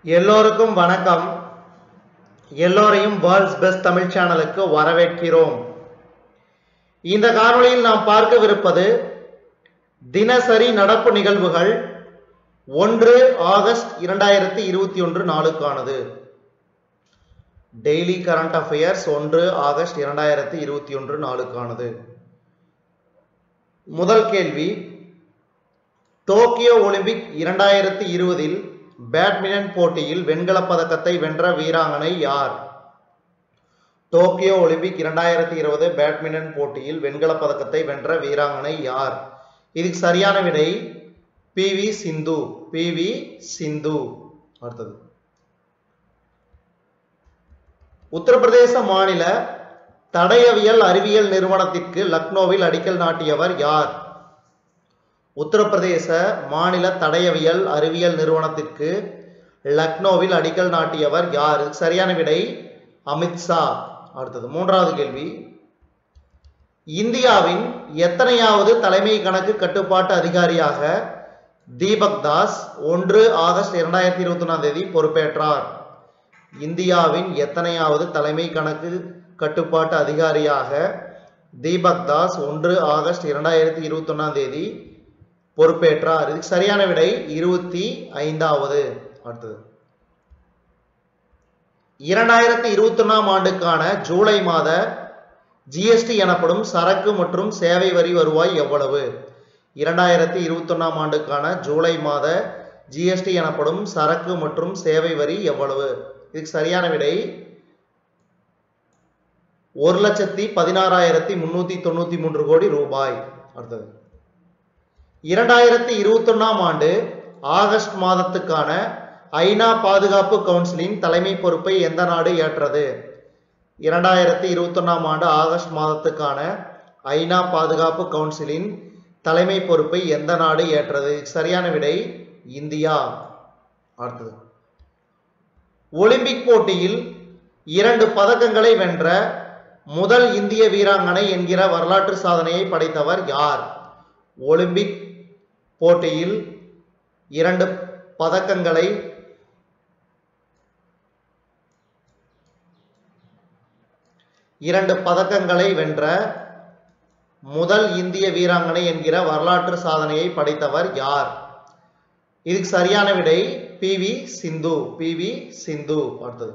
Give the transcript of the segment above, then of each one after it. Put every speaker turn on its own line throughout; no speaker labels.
எல்லோருக்கும் வணக்கம் எல்லோரையும் வேர்ல்ட்ஸ் பெஸ்ட் தமிழ் சேனலுக்கு வரவேற்கிறோம் இந்த காணொளியில் நாம் பார்க்கவிருப்பது தினசரி நடப்பு நிகழ்வுகள் ஒன்று ஆகஸ்ட் இரண்டாயிரத்தி இருபத்தி ஒன்று நாளுக்கானது டெய்லி கரண்ட் அஃபேர்ஸ் ஒன்று ஆகஸ்ட் இரண்டாயிரத்தி இருபத்தி ஒன்று நாளுக்கானது முதல் கேள்வி டோக்கியோ ஒலிம்பிக் இரண்டாயிரத்தி இருபதில் பேட்மிண்டன் போட்டியில் வெண்கலப் பதக்கத்தை வென்ற வீராங்கனை யார் டோக்கியோ ஒலிம்பிக் இரண்டாயிரத்தி இருபது பேட்மிண்டன் போட்டியில் வெண்கலப் பதக்கத்தை வென்ற வீராங்கனை யார் இதுக்கு சரியான விடை P V Sindhu P V Sindhu அடுத்தது உத்தரப்பிரதேச மாநில தடயவியல் அறிவியல் நிறுவனத்திற்கு லக்னோவில் அடிக்கல் நாட்டியவர் யார் உத்தரப்பிரதேச மாநில தடயவியல் அறிவியல் நிறுவனத்திற்கு லக்னோவில் அடிக்கல் நாட்டியவர் யார் இதுக்கு சரியான விடை அமித்ஷா அடுத்தது மூன்றாவது கேள்வி இந்தியாவின் எத்தனையாவது தலைமை கணக்கு கட்டுப்பாட்டு அதிகாரியாக தீபக் தாஸ் ஒன்று ஆகஸ்ட் இரண்டாயிரத்தி இருபத்தி ஒன்றாம் தேதி பொறுப்பேற்றார் இந்தியாவின் எத்தனையாவது தலைமை கணக்கு கட்டுப்பாட்டு அதிகாரியாக தீபக் தாஸ் ஒன்று ஆகஸ்ட் இரண்டாயிரத்தி இருபத்தி ஒன்றாம் தேதி பொறுப்பேற்றார் இதுக்கு சரியான விடை இருபத்தி ஐந்தாவது அடுத்தது இரண்டாயிரத்தி இருபத்தி ஒன்றாம் ஆண்டுக்கான ஜூலை மாத ஜிஎஸ்டி எனப்படும் சரக்கு மற்றும் சேவை வரி வருவாய் எவ்வளவு இரண்டாயிரத்தி இருபத்தி ஒன்றாம் ஆண்டுக்கான ஜூலை மாத ஜிஎஸ்டி எனப்படும் சரக்கு மற்றும் சேவை வரி எவ்வளவு இதுக்கு சரியான விடை ஒரு லட்சத்தி பதினாறாயிரத்தி முன்னூத்தி தொண்ணூத்தி மூன்று கோடி ரூபாய் அடுத்தது இரண்டாயிரத்தி இருபத்தி ஒன்னாம் ஆண்டு ஆகஸ்ட் மாதத்துக்கான ஐநா பாதுகாப்பு கவுன்சிலின் தலைமை பொறுப்பை எந்த நாடு ஏற்றது இரண்டாயிரத்தி இருபத்தி ஒன்னாம் ஆண்டு ஆகஸ்ட் மாதத்துக்கான ஐநா பாதுகாப்பு கவுன்சிலின் தலைமை பொறுப்பை எந்த நாடு ஏற்றது சரியான விடை இந்தியா அடுத்தது ஒலிம்பிக் போட்டியில் இரண்டு பதக்கங்களை வென்ற முதல் இந்திய வீராங்கனை என்கிற வரலாற்று சாதனையை படைத்தவர் யார் ஒலிம்பிக் போட்டியில் இரண்டு பதக்கங்களை இரண்டு பதக்கங்களை வென்ற முதல் இந்திய வீராங்கனை என்கிற வரலாற்று சாதனையை படைத்தவர் யார் இதுக்கு சரியான விடை P V Sindhu P V Sindhu அடுத்தது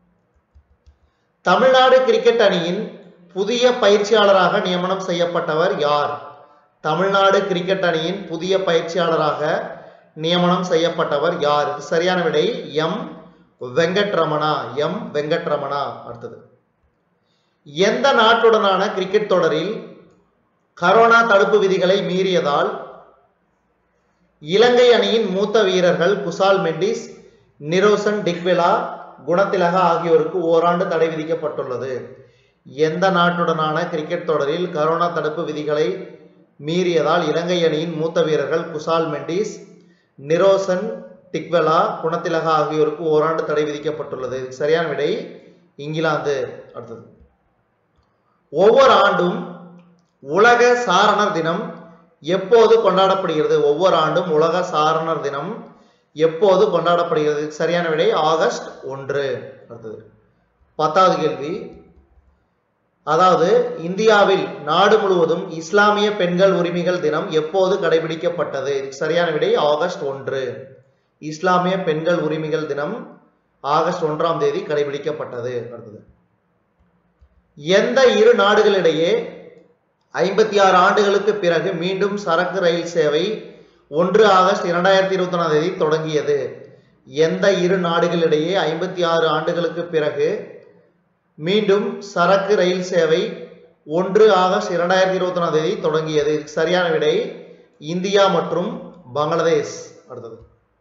தமிழ்நாடு கிரிக்கெட் அணியின் புதிய பயிற்சியாளராக நியமனம் செய்யப்பட்டவர் யார் தமிழ்நாடு கிரிக்கெட் அணியின் புதிய பயிற்சியாளராக நியமனம் செய்யப்பட்டவர் யார் இது சரியான விடை எம் வெங்கட்ரமணா எம் வெங்கட்ரமணா அடுத்தது எந்த நாட்டுடனான கிரிக்கெட் தொடரில் கரோனா தடுப்பு விதிகளை மீறியதால் இலங்கை அணியின் மூத்த வீரர்கள் குசால் மெண்டிஸ் நிரோசன் டிக்வெலா குணத்திலக ஆகியோருக்கு ஓராண்டு தடை விதிக்கப்பட்டுள்ளது எந்த நாட்டுடனான கிரிக்கெட் தொடரில் கரோனா தடுப்பு விதிகளை மீறியதால் இலங்கை அணியின் மூத்த வீரர்கள் குசால் மெண்டிஸ் நிரோசன் டிக்வெலா குணத்திலக ஆகியோருக்கு ஓராண்டு தடை விதிக்கப்பட்டுள்ளது சரியான விடை இங்கிலாந்து அடுத்தது ஒவ்வொரு ஆண்டும் உலக சாரணர் தினம் எப்போது கொண்டாடப்படுகிறது ஒவ்வொரு ஆண்டும் உலக சாரணர் தினம் எப்போது கொண்டாடப்படுகிறது சரியான விடை ஆகஸ்ட் ஒன்று அடுத்தது பத்தாவது கேள்வி அதாவது இந்தியாவில் நாடு முழுவதும் இஸ்லாமிய பெண்கள் உரிமைகள் தினம் எப்போது கடைபிடிக்கப்பட்டது சரியான விடை ஆகஸ்ட் ஒன்று இஸ்லாமிய பெண்கள் உரிமைகள் தினம் ஆகஸ்ட் ஒன்றாம் தேதி கடைபிடிக்கப்பட்டது அடுத்தது எந்த இரு நாடுகளிடையே ஐம்பத்தி ஆறு ஆண்டுகளுக்கு பிறகு மீண்டும் சரக்கு ரயில் சேவை ஒன்று ஆகஸ்ட் இரண்டாயிரத்தி இருபத்தி ஒன்றாம் தேதி தொடங்கியது எந்த இரு நாடுகளிடையே ஐம்பத்தி ஆறு ஆண்டுகளுக்கு பிறகு மீண்டும் சரக்கு ரயில் சேவை ஒன்று ஆகஸ்ட் இரண்டாயிரத்தி இருபத்தி ஒன்றாம் தேதி தொடங்கியது சரியான விடை இந்தியா மற்றும் பங்களாதேஷ் அடுத்தது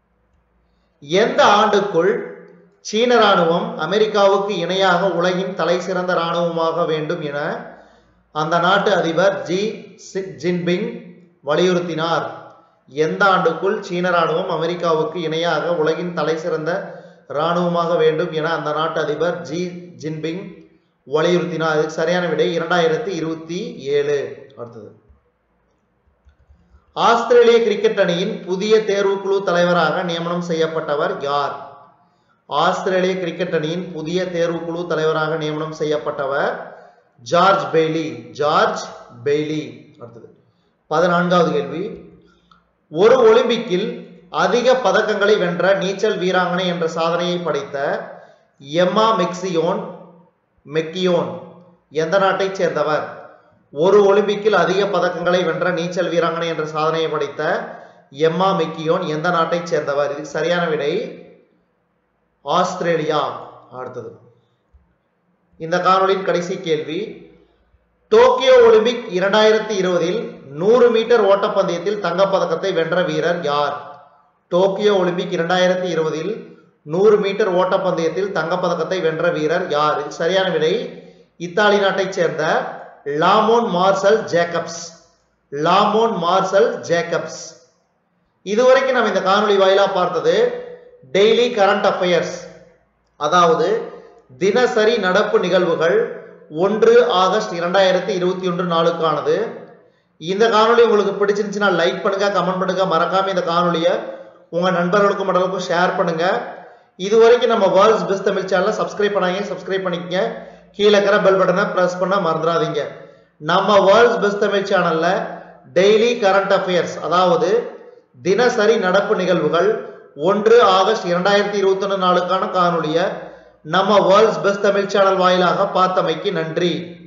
எந்த ஆண்டுக்குள் சீன ராணுவம் அமெரிக்காவுக்கு இணையாக உலகின் தலை சிறந்த ராணுவமாக வேண்டும் என அந்த நாட்டு அதிபர் ஜி ஜின்பிங் வலியுறுத்தினார் எந்த ஆண்டுக்குள் சீன ராணுவம் அமெரிக்காவுக்கு இணையாக உலகின் தலை சிறந்த இராணுவமாக வேண்டும் என அந்த நாட்டு அதிபர் ஜி ஜின்பிங் வலியுறுத்தினார் இதுக்கு சரியான விடை இரண்டாயிரத்தி இருபத்தி ஏழு அடுத்தது ஆஸ்திரேலிய கிரிக்கெட் அணியின் புதிய தேர்வுக்குழு தலைவராக நியமனம் செய்யப்பட்டவர் யார் ஆஸ்திரேலிய கிரிக்கெட் அணியின் புதிய தேர்வுக்குழு தலைவராக நியமனம் செய்யப்பட்டவர் ஜார்ஜ் பெய்லி ஜார்ஜ் பெய்லி அடுத்தது பதினான்காவது கேள்வி ஒரு ஒலிம்பிக்கில் அதிக பதக்கங்களை வென்ற நீச்சல் வீராங்கனை என்ற சாதனையை படைத்த எம்மா மெக்சியோன் மெக்கியோன் எந்த நாட்டைச் சேர்ந்தவர் ஒரு ஒலிம்பிக்கில் அதிக பதக்கங்களை வென்ற நீச்சல் வீராங்கனை என்ற சாதனையை படைத்த எம்மா மெக்கியோன் எந்த நாட்டைச் சேர்ந்தவர் இதுக்கு சரியான விடை ஆஸ்திரேலியா அடுத்தது இந்த காணொளியின் கடைசி கேள்வி டோக்கியோ ஒலிம்பிக் இரண்டாயிரத்தி இருபதில் நூறு மீட்டர் ஓட்டப்பந்தயத்தில் தங்கப்பதக்கத்தை வென்ற வீரர் யார் டோக்கியோ ஒலிம்பிக் இரண்டாயிரத்தி இருபதில் நூறு மீட்டர் ஓட்டப்பந்தயத்தில் தங்கப்பதக்கத்தை வென்ற வீரர் யார் இது சரியான விடை இத்தாலி நாட்டைச் சேர்ந்த Lamont Marcell Jacobs Lamont Marcell Jacobs இதுவரைக்கும் நம்ம இந்த காணொளி வாயிலா பார்த்தது டெய்லி கரண்ட் அஃபேர்ஸ் அதாவது தினசரி நடப்பு நிகழ்வுகள் ஒன்று ஆகஸ்ட் இரண்டாயிரத்தி இருபத்தி ஒன்று நாளுக்கானது இந்த காணொளி உங்களுக்கு பிடிச்சிருந்துச்சுன்னா லைக் பண்ணுங்க கமெண்ட் பண்ணுங்க மறக்காம இந்த காணொளியை உங்க நண்பர்களுக்கும் மடலுக்கும் ஷேர் பண்ணுங்க இது வரைக்கும் நம்ம வேர்ல்ட்ஸ் பெஸ்ட் தமிழ் சேனலை சப்ஸ்கிரைப் பண்ணாங்க சப்ஸ்கிரைப் பண்ணிக்கங்க கீழே இருக்கிற பெல் பட்டனை பிரஸ் பண்ண மறந்துடாதீங்க நம்ம வேர்ல்ட்ஸ் பெஸ்ட் தமிழ் சேனல்ல டெய்லி கரண்ட் அஃபேர்ஸ் அதாவது தினசரி நடப்பு நிகழ்வுகள் ஒன்று ஆகஸ்ட் இரண்டாயிரத்தி இருபத்தி ஒன்று நாளுக்கான காணொலியை நம்ம வேர்ல்ட்ஸ் பெஸ்ட் தமிழ் சேனல் வாயிலாக பார்த்தமைக்கு நன்றி